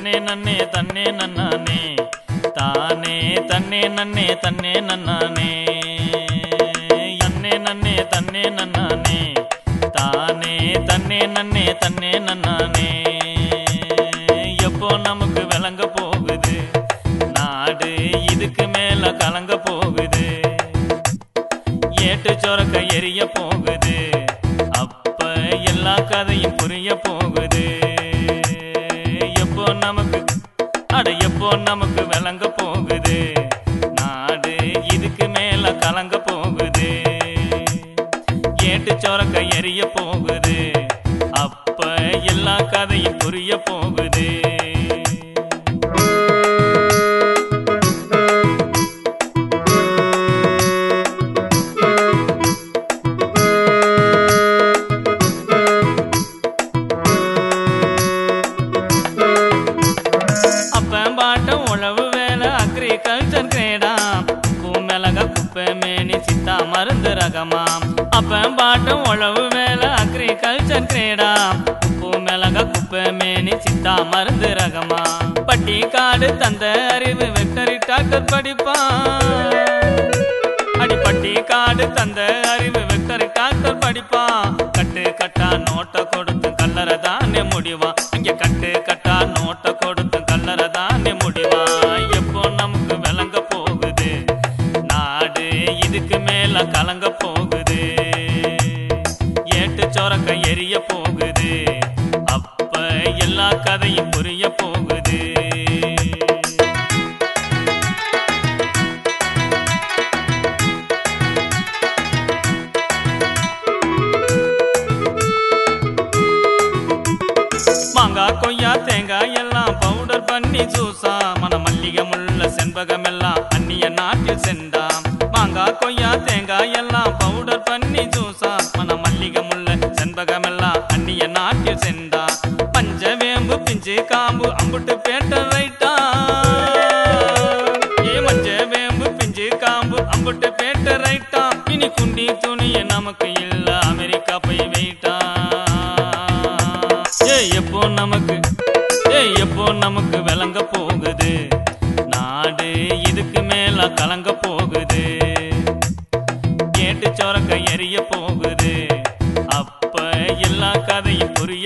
தன்னே நன்னே தன்னே நன்னானே தானே தன்னே நன்னே தன்னே நன்னானே அன்னே நன்னே தன்னே நன்னானே தானே தன்னே நன்னே தன்னே நன்னானே எப்போ நமக்கு விளங்க போகுது நாடு இதுக்கு மேல கலங்க போகுது ஏட்டு சொரக்க எரிய போகுது அப்ப எல்லா கதையும் புரிய போகுது எப்போ நமக்கு அட எப்போ நமக்கு விளங்க போகுது நாடு இதுக்கு மேல கலங்க போகுது ஏட்டு சொரக்க எரிய போகுது அப்ப எல்லா கதையும் புரிய போகுது அப்பன் பாட்டம் உழவு வேலை அக்ரிகல்ச்சர் கிரேடாம் பூ மிளக குப்பை மேனி சித்தா மருந்து ரகமாம் அப்பன் பாட்டம் உழவு வேலை அக்ரிகல்ச்சர் கிரேடாம் பூ மிளக குப்பை மேனி சித்தா மருந்து ரகமா பட்டி காடு தந்த அறிவு வெட்டரி டாக்டர் படிப்பான் அடிப்பட்டி காடு தந்த அறிவு வெக்டரி டாக்டர் படிப்பான் கட்டு கட்டா நோட்டை கொடுத்து கல்லறை தானே முடிவான் இங்க கட்டு கட்டா நோட்டை கொடுத்து கல்லறை தானே முடிவான் எப்போ நமக்கு விளங்க போகுது நாடு இதுக்கு மேல கலங்க போகுது ஏட்டு சொரக்க எரிய போகுது அப்ப எல்லா கதையும் புரிய போகுது மாங்காய் கொய்யா தேங்காய் எல்லாம் பவுடர் பண்ணி ஜூஸா மன மல்லிகை முள்ள செண்பகம் எல்லாம் அந்நிய நாட்டில் சென்றாம் மாங்காய் கொய்யா தேங்காய் எல்லாம் பவுடர் பண்ணி ஜூஸா மன மல்லிகை முள்ள செண்பகம் எல்லாம் அந்நிய நாட்டில் சென்றா பஞ்ச வேம்பு பிஞ்சு காம்பு அம்புட்டு பேட்ட ரைட்டா ஏ மஞ்ச வேம்பு பிஞ்சு காம்பு அம்புட்டு பேட்ட ரைட்டா இனி குண்டி துணிய நமக்கு இல்ல அமெரிக்கா போய் வெயிட்டா ஏய் எப்போ நமக்கு ஏய் எப்போ நமக்கு விளங்க போகுது நாடு இதுக்கு மேல கலங்க போகுது கேட்டு சொரக்க எரிய போகுது அப்ப எல்லா கதையும் புரிய